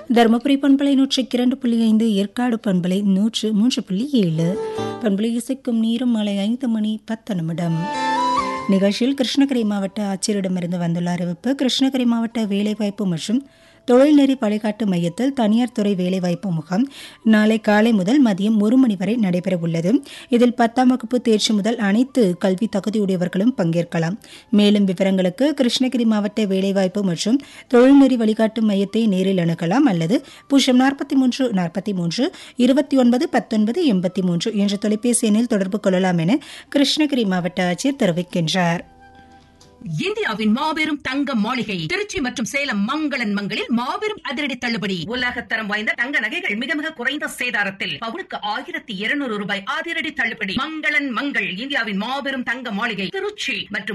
தருமபுரி பண்பலை நூற்றி இரண்டு புள்ளி ஐந்து ஏற்காடு பண்பலை நூற்று மூன்று புள்ளி ஏழு பண்பலை இசைக்கும் நீரும் மாலை ஐந்து மணி பத்து நிமிடம் நிகழ்ச்சியில் கிருஷ்ணகிரி மாவட்ட ஆட்சியரிடமிருந்து வந்துள்ள அறிவிப்பு கிருஷ்ணகிரி மாவட்ட வேலைவாய்ப்பு மற்றும் தொழில்நெறி வழிகாட்டு மையத்தில் தனியார் துறை வேலைவாய்ப்பு முகாம் நாளை காலை முதல் மதியம் ஒரு மணி வரை நடைபெறவுள்ளது இதில் பத்தாம் வகுப்பு தேர்ச்சி முதல் அனைத்து கல்வி தகுதியுடையவர்களும் பங்கேற்கலாம் மேலும் விவரங்களுக்கு கிருஷ்ணகிரி மாவட்ட வேலைவாய்ப்பு மற்றும் தொழில்நெறி வழிகாட்டு மையத்தை நேரில் அணுகலாம் அல்லது பூஜ்ஜியம் நாற்பத்தி மூன்று நாற்பத்தி மூன்று இருபத்தி ஒன்பது பத்தொன்பது எண்பத்தி மூன்று என்ற தொலைபேசி எண்ணில் தொடர்பு கொள்ளலாம் என கிருஷ்ணகிரி மாவட்ட ஆட்சியர் தெரிவிக்கின்றார் இந்தியாவின் மாபெரும் தங்க மாளிகை திருச்சி மற்றும் சேலம் மங்களன் மங்களில் மாபெரும் அதிரடி தள்ளுபடி உலகத்தரம் வாய்ந்த தங்க நகைகள் மிக மிக குறைந்த சேதாரத்தில் பவுனுக்கு ஆயிரத்தி இருநூறு ரூபாய் அதிரடி தள்ளுபடி மங்களன் மங்கள் இந்தியாவின் மாபெரும் தங்க மாளிகை திருச்சி மற்றும்